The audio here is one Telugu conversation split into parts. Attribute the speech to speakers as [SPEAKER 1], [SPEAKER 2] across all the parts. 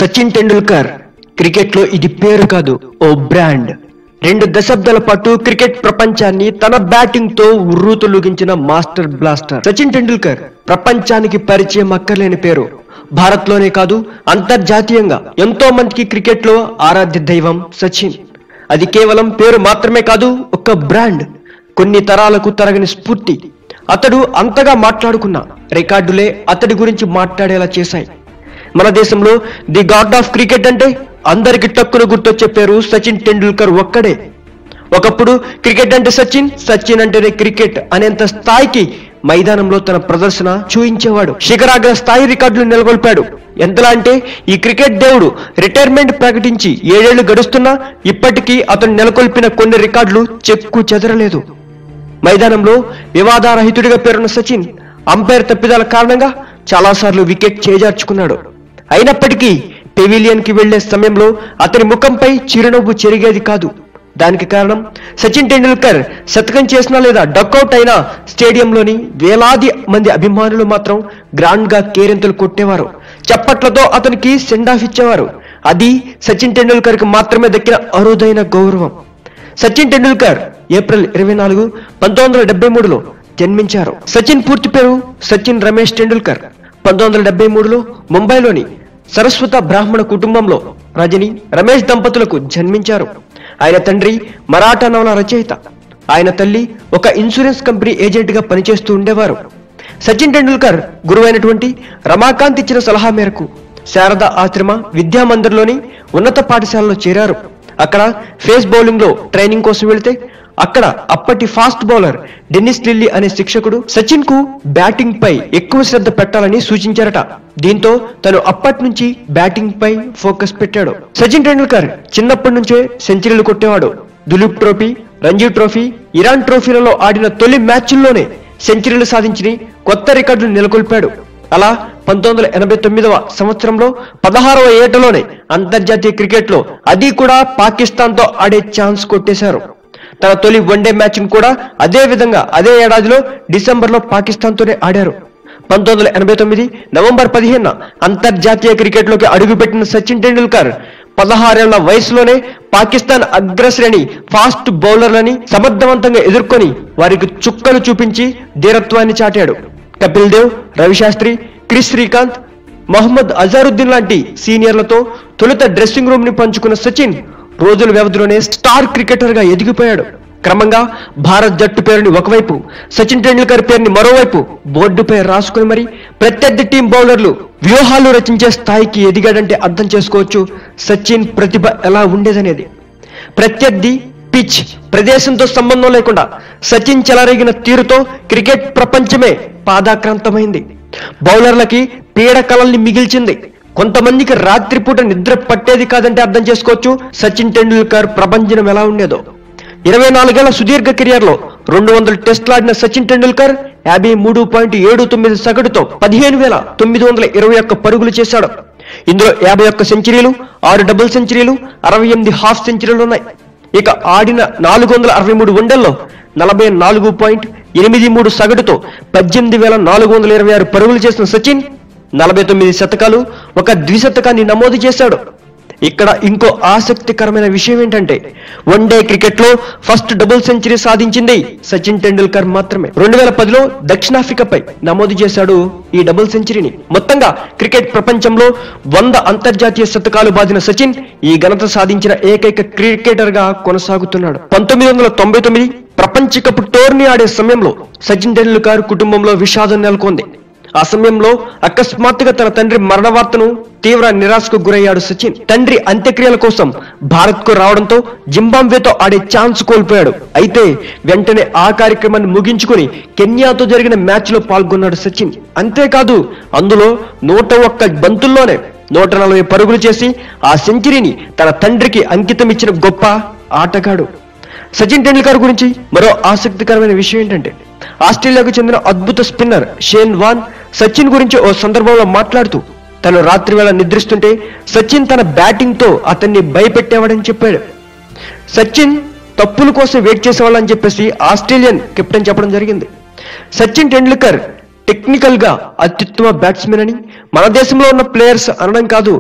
[SPEAKER 1] సచిన్ టెండూల్కర్ క్రికెట్ లో ఇది పేరు కాదు ఓ బ్రాండ్ రెండు దశాబ్దాల పాటు క్రికెట్ ప్రపంచాన్ని తన బ్యాటింగ్ తో ఉర్రూతలూగించిన మాస్టర్ బ్లాస్టర్ సచిన్ టెండూల్కర్ ప్రపంచానికి పరిచయం అక్కర్లేని పేరు భారత్ లోనే కాదు అంతర్జాతీయంగా ఎంతో మందికి క్రికెట్ లో ఆరాధ్య దైవం సచిన్ అది కేవలం పేరు మాత్రమే కాదు ఒక బ్రాండ్ కొన్ని తరాలకు తరగని స్ఫూర్తి అతడు అంతగా మాట్లాడుకున్న రికార్డులే అతడి గురించి మాట్లాడేలా చేశాయి మన దేశంలో ది గాడ్ ఆఫ్ క్రికెట్ అంటే అందరికి టక్కున గుర్తొచ్చే పేరు సచిన్ టెండూల్కర్ ఒక్కడే ఒకప్పుడు క్రికెట్ అంటే సచిన్ సచిన్ అంటేనే క్రికెట్ అనేంత స్థాయికి మైదానంలో తన ప్రదర్శన చూయించేవాడు శిఖరాగ్ర స్థాయి రికార్డులు నెలకొల్పాడు ఎంతలా అంటే ఈ క్రికెట్ దేవుడు రిటైర్మెంట్ ప్రకటించి ఏడేళ్లు గడుస్తున్నా ఇప్పటికీ అతను నెలకొల్పిన కొన్ని రికార్డులు చెక్కు చెదరలేదు మైదానంలో వివాదారహితుడిగా పేరున్న సచిన్ అంపైర్ తప్పిదాల కారణంగా చాలాసార్లు వికెట్ చేజార్చుకున్నాడు అయినప్పటికీ పెవిలియన్ కి వెళ్లే సమయంలో అతని ముఖంపై చిరునవ్వు చెరిగేది కాదు దానికి కారణం సచిన్ టెండూల్కర్ శతకం చేసినా లేదా డక్అవుట్ అయినా స్టేడియంలోని వేలాది మంది అభిమానులు మాత్రం గ్రాండ్ గా కేరింతలు కొట్టేవారు చప్పట్లతో అతనికి సెండ్ ఆఫ్ ఇచ్చేవారు అది సచిన్ టెండూల్కర్ కి మాత్రమే దక్కిన అరుదైన గౌరవం సచిన్ టెండూల్కర్ ఏప్రిల్ ఇరవై నాలుగు పంతొమ్మిది వందల డెబ్బై మూడులో జన్మించారు సచిన్ పూర్తి పేరు సచిన్ రమేష్ టెండూల్కర్ పంతొమ్మిది వందల డెబ్బై మూడులో ముంబైలోని సరస్వత బ్రాహ్మణ కుటుంబంలో రజని రమేష్ దంపతులకు జన్మించారు ఆయన తండ్రి మరాఠా నవల రచయిత ఆయన తల్లి ఒక ఇన్సూరెన్స్ కంపెనీ ఏజెంట్ గా పనిచేస్తూ ఉండేవారు సచిన్ టెండూల్కర్ గురువైనటువంటి రమాకాంత్ ఇచ్చిన సలహా మేరకు శారదా ఆశ్రమ విద్యా మందిర్లోని ఉన్నత పాఠశాలలో చేరారు అక్కడ ఫేస్ బౌలింగ్ లో ట్రైనింగ్ కోసం వెళితే అక్కడ అప్పటి ఫాస్ట్ బౌలర్ డెన్నిస్ లిల్లీ అనే శిక్షకుడు సచిన్ కు బ్యాటింగ్ పై ఎక్కువ శ్రద్ధ పెట్టాలని సూచించారట దీంతో తను అప్పటి నుంచి బ్యాటింగ్ పై ఫోకస్ పెట్టాడు సచిన్ టెండూల్కర్ చిన్నప్పటి నుంచే సెంచరీలు కొట్టేవాడు Duleep trophy Ranji trophy Iran ట్రోఫీలలో ఆడిన తొలి మ్యాచ్ల్లోనే సెంచరీలు సాధించి కొత్త రికార్డులు నెలకొల్పాడు అలా పంతొమ్మిది వందల ఎనభై తొమ్మిదవ సంవత్సరంలో పదహారవ ఏటలోనే అంతర్జాతీయ క్రికెట్ లో అది కూడా పాకిస్తాన్ తో ఆడే ఛాన్స్ కొట్టేశారు తన తొలి వన్డే మ్యాచ్ కూడా అదే విధంగా అదే ఏడాదిలో డిసెంబర్ లో పాకిస్తాన్ తోనే ఆడారు పంతొమ్మిది వందల ఎనభై తొమ్మిది నవంబర్ పదిహేను అంతర్జాతీయ క్రికెట్ లోకి అడుగుపెట్టిన సచిన్ టెండూల్కర్ పదహారేళ్ల వయసులోనే పాకిస్తాన్ అగ్రశ్రేణి ఫాస్ట్ బౌలర్లని సమర్థవంతంగా ఎదుర్కొని వారికి చుక్కలు చూపించి ధీరత్వాన్ని చాటాడు కపిల్ దేవ్ రవిశాస్త్రి క్రిస్ శ్రీకాంత్ మహమ్మద్ అజారుద్దీన్ లాంటి సీనియర్లతో తొలుత డ్రెస్సింగ్ రూమ్ ని పంచుకున్న సచిన్ రోజుల వ్యవధిలోనే స్టార్ క్రికెటర్ గా ఎదిగిపోయాడు క్రమంగా భారత్ జట్టు పేరుని ఒకవైపు సచిన్ టెండూల్కర్ పేరుని మరోవైపు బోర్డుపై రాసుకుని మరి ప్రత్యర్థి టీం బౌలర్లు వ్యూహాలు రచించే స్థాయికి ఎదిగాడంటే అర్థం చేసుకోవచ్చు సచిన్ ప్రతిభ ఎలా ఉండేదనేది ప్రత్యర్థి పిచ్ ప్రదేశంతో సంబంధం లేకుండా సచిన్ చెలరేగిన తీరుతో క్రికెట్ ప్రపంచమే పాదాక్రాంతమైంది బౌలర్లకి పీడ కలల్ని మిగిల్చింది కొంతమందికి రాత్రిపూట నిద్ర పట్టేది కాదంటే అర్థం చేసుకోవచ్చు సచిన్ టెండూల్కర్ ప్రభంజనం ఎలా ఉండేదో ఇరవై నాలుగేళ్ల సుదీర్ఘ కెరియర్ లో రెండు వందల టెస్టులు ఆడిన సచిన్ టెండూల్కర్ యాభై మూడు పాయింట్ ఏడు తొమ్మిది సగటుతో పదిహేను వేల తొమ్మిది వందల ఇరవై ఒక్క పరుగులు చేశాడు ఇందులో యాభై ఒక్క సెంచరీలు ఆరు డబుల్ సెంచరీలు అరవై ఎనిమిది హాఫ్ సెంచరీలు ఉన్నాయి ఇక ఆడిన నాలుగు వందల అరవై మూడు వన్డల్లో నలభై నాలుగు పాయింట్ ఎనిమిది మూడు సగటుతో పద్దెనిమిది వేల నాలుగు వందల ఇరవై ఆరు పరుగులు చేసిన సచిన్ నలభై తొమ్మిది శతకాలు ఒక ద్విశతకాన్ని నమోదు చేశాడు ఇక్కడ ఇంకో ఆసక్తికరమైన విషయం ఏంటంటే వన్డే క్రికెట్ లో ఫస్ట్ డబుల్ సెంచరీ సాధించింది సచిన్ టెండూల్కర్ మాత్రమే రెండు వేల పదిలో దక్షిణాఫ్రికాపై నమోదు చేశాడు ఈ డబుల్ సెంచరీని మొత్తంగా క్రికెట్ ప్రపంచంలో వంద అంతర్జాతీయ శతకాలు బాదిన సచిన్ ఈ ఘనత సాధించిన ఏకైక క్రికెటర్ గా కొనసాగుతున్నాడు పంతొమ్మిది వందల తొంభై తొమ్మిది ప్రపంచ కప్ టోర్నీ ఆడే సమయంలో సచిన్ టెండూల్కర్ కుటుంబంలో విషాదం నెలకొంది ఆ సమయంలో అకస్మాత్తుగా తన తండ్రి మరణ వార్తను తీవ్ర నిరాశకు గురయ్యాడు సచిన్ తండ్రి అంత్యక్రియల కోసం భారత్ కు రావడంతో జింబాబ్వేతో ఆడే ఛాన్స్ కోల్పోయాడు అయితే వెంటనే ఆ కార్యక్రమాన్ని ముగించుకుని కెన్యాతో జరిగిన మ్యాచ్ లో పాల్గొన్నాడు సచిన్ అంతేకాదు అందులో నూట ఒక్క బంతుల్లోనే నూట నలభై పరుగులు చేసి ఆ సెంచరీని తన తండ్రికి అంకితం ఇచ్చిన గొప్ప ఆటగాడు సచిన్ టెండూల్కర్ గురించి మరో ఆసక్తికరమైన విషయం ఏంటంటే ఆస్ట్రేలియాకు చెందిన అద్భుత స్పిన్నర్ షేన్ వాన్ సచిన్ గురించి ఓ సందర్భంలో మాట్లాడుతూ తను రాత్రి వేళ నిద్రిస్తుంటే సచిన్ తన బ్యాటింగ్ తో అతన్ని భయపెట్టేవాడని చెప్పాడు సచిన్ తప్పుల కోసం వెయిట్ చేసేవాళ్ళని చెప్పేసి ఆస్ట్రేలియన్ కెప్టెన్ చెప్పడం జరిగింది సచిన్ టెండూల్కర్ టెక్నికల్ గా అత్యుత్తమ బ్యాట్స్మెన్ అని మన దేశంలో ఉన్న ప్లేయర్స్ అనడం కాదు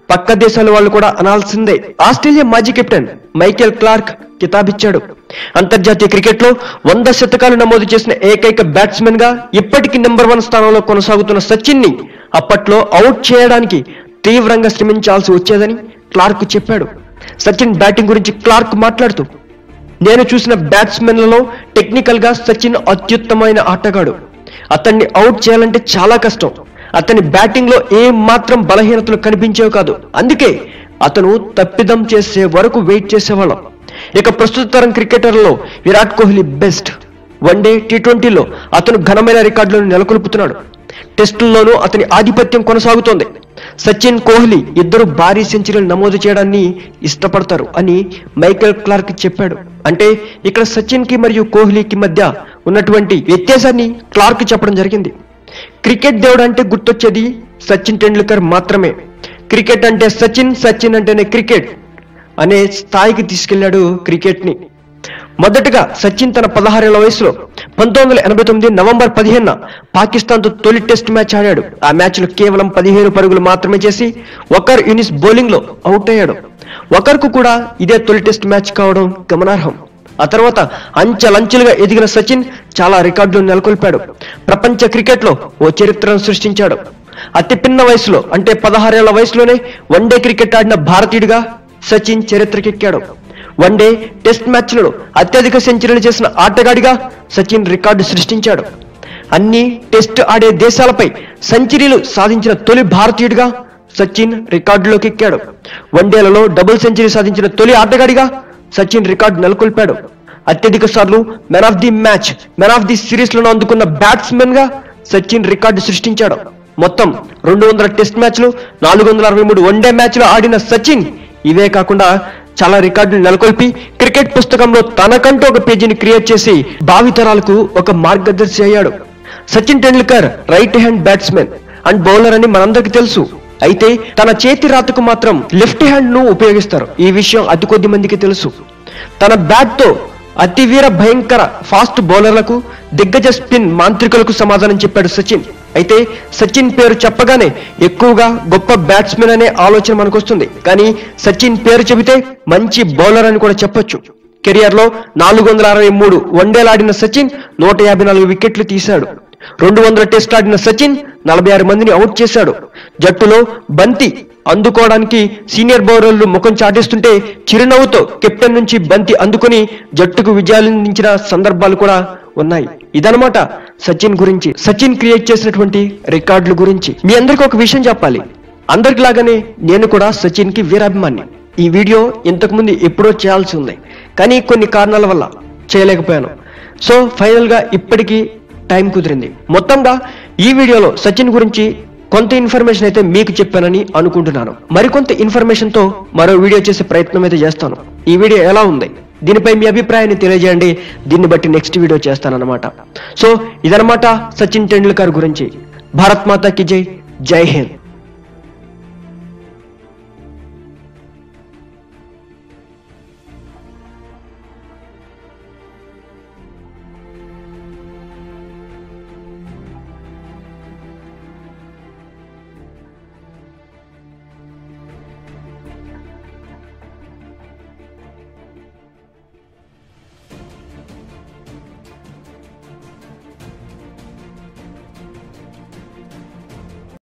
[SPEAKER 1] పక్క దేశాల వాళ్ళు కూడా అనాల్సిందే ఆస్ట్రేలియా మాజీ కెప్టెన్ మైకేల్ క్లార్క్ కితాబిచ్చాడు అంతర్జాతీయ క్రికెట్ లో వంద శతకాలు నమోదు చేసిన ఏకైక బ్యాట్స్మెన్ గా ఇప్పటికీ నెంబర్ వన్ స్థానంలో కొనసాగుతున్న సచిన్ ని అప్పట్లో అవుట్ చేయడానికి తీవ్రంగా శ్రమించాల్సి వచ్చేదని క్లార్క్ చెప్పాడు సచిన్ బ్యాటింగ్ గురించి క్లార్క్ మాట్లాడుతూ నేను చూసిన బ్యాట్స్మెన్లలో టెక్నికల్ గా సచిన్ అత్యుత్తమైన ఆటగాడు అతన్ని అవుట్ చేయాలంటే చాలా కష్టం అతని బ్యాటింగ్ లో ఏ మాత్రం బలహీనతలు కనిపించేవి కాదు అందుకే అతను తప్పిదం చేసే వరకు వెయిట్ చేసేవాళ్ళం ఇక ప్రస్తుత తరం క్రికెటర్లలో Virat Kohli best one day T ట్వంటీలో అతను ఘనమైన రికార్డులను నెలకొల్పుతున్నాడు టెస్టుల్లోనూ అతని ఆధిపత్యం కొనసాగుతోంది సచిన్ కోహ్లీ ఇద్దరు భారీ సెంచరీలు నమోదు చేయడాన్ని ఇష్టపడతారు అని మైకేల్ క్లార్క్ చెప్పాడు అంటే ఇక్కడ సచిన్ కి మరియు కోహ్లీకి మధ్య ఉన్నటువంటి వ్యత్యాసాన్ని క్లార్క్ చెప్పడం జరిగింది క్రికెట్ దేవుడు అంటే గుర్తొచ్చేది సచిన్ టెండూల్కర్ మాత్రమే క్రికెట్ అంటే సచిన్ సచిన్ అంటేనే క్రికెట్ అనే స్థాయికి తీసుకెళ్లాడు క్రికెట్ ని మొదటగా సచిన్ తన పదహారేళ్ల వయసులో పంతొమ్మిది వందల ఎనభై తొమ్మిది నవంబర్ పదిహేనున పాకిస్తాన్ తో తొలి టెస్ట్ మ్యాచ్ ఆడాడు ఆ మ్యాచ్ లో కేవలం పదిహేను పరుగులు మాత్రమే చేసి ఒకర్ యూనిస్ బౌలింగ్ లో అవుట్ అయ్యాడు ఒకర్కు కూడా ఇదే తొలి టెస్ట్ మ్యాచ్ కావడం గమనార్హం ఆ తర్వాత అంచెలంచెలుగా ఎదిగిన సచిన్ చాలా రికార్డులు నెలకొల్పాడు ప్రపంచ క్రికెట్ లో ఓ చరిత్రను సృష్టించాడు అతి పిన్న వయసులో అంటే పదహారేళ్ల వయసులోనే వన్డే క్రికెట్ ఆడిన భారతీయుడిగా సచిన్ చరిత్రకెక్కాడు వన్డే టెస్ట్ మ్యాచ్లలో అత్యధిక సెంచరీలు చేసిన ఆటగాడిగా సచిన్ రికార్డు సృష్టించాడు అన్ని టెస్ట్ ఆడే దేశాలపై సెంచరీలు సాధించిన తొలి భారతీయుడిగా సచిన్ రికార్డులోకి ఎక్కాడు వన్డేలలో డబుల్ సెంచరీ సాధించిన తొలి ఆటగాడిగా సచిన్ రికార్డు నెలకొల్పాడు అత్యధిక సార్లు men of the match men of the series లను అందుకున్న బ్యాట్స్మెన్ గా సచిన్ రికార్డు సృష్టించాడు మొత్తం రెండు వందల టెస్ట్ మ్యాచ్లు నాలుగు వందల అరవై మూడు వన్డే మ్యాచ్లు ఆడిన సచిన్ ఇవే కాకుండా చాలా రికార్డులు నెలకొల్పి క్రికెట్ పుస్తకంలో తనకంటూ ఒక పేజీని క్రియేట్ చేసి భావితరాలకు ఒక మార్గదర్శి అయ్యాడు Sachin Tendulkar right hand batsmen and bowler అని మనందరికీ తెలుసు అయితే తన చేతి రాతకు మాత్రం లెఫ్ట్ హ్యాండ్ ను ఉపయోగిస్తారు ఈ విషయం అతి కొద్ది మందికి తెలుసు తన బ్యాట్ తో అతి వీర భయంకర ఫాస్ట్ బౌలర్లకు దిగ్గజ స్పిన్ మాంత్రికులకు సమాధానం చెప్పాడు సచిన్ అయితే సచిన్ పేరు చెప్పగానే ఎక్కువగా గొప్ప బ్యాట్స్మెన్ అనే ఆలోచన మనకు వస్తుంది కానీ సచిన్ పేరు చెబితే మంచి బౌలర్ అని కూడా చెప్పొచ్చు కెరియర్ లో నాలుగు వందల అరవై మూడు వన్డేలాడిన సచిన్ నూట యాభై నాలుగు వికెట్లు తీశాడు రెండు వందల టెస్ట్ ఆడిన సచిన్ నలభై ఆరు మందిని అవుట్ చేశాడు జట్టులో బంతి అందుకోవడానికి సీనియర్ బౌలర్లు ముఖం చాటేస్తుంటే చిరునవ్వుతో కెప్టెన్ నుంచి బంతి అందుకొని జట్టుకు విజయాలందించిన సందర్భాలు కూడా ఉన్నాయి ఇదనమాట సచిన్ గురించి సచిన్ క్రియేట్ చేసినటువంటి రికార్డుల గురించి మీ అందరికి ఒక విషయం చెప్పాలి అందరికిలాగానే నేను కూడా సచిన్ కి వీరాభిమాని ఈ వీడియో ఇంతకు ముందు ఎప్పుడో చేయాల్సి ఉంది కానీ కొన్ని కారణాల వల్ల చేయలేకపోయాను సో ఫైనల్ గా ఇప్పటికీ టైం కుదిరింది మొత్తంగా ఈ వీడియోలో సచిన్ గురించి కొంత ఇన్ఫర్మేషన్ అయితే మీకు చెప్పానని అనుకుంటున్నాను మరికొంత ఇన్ఫర్మేషన్ తో మరో వీడియో చేసే ప్రయత్నం అయితే చేస్తాను ఈ వీడియో ఎలా ఉంది దీనిపై మీ అభిప్రాయాన్ని తెలియజేయండి దీన్ని బట్టి నెక్స్ట్ వీడియో చేస్తానన్నమాట సో ఇదనమాట సచిన్ టెండూల్కర్ గురించి భారత్ మాతాకి జై జై హింద్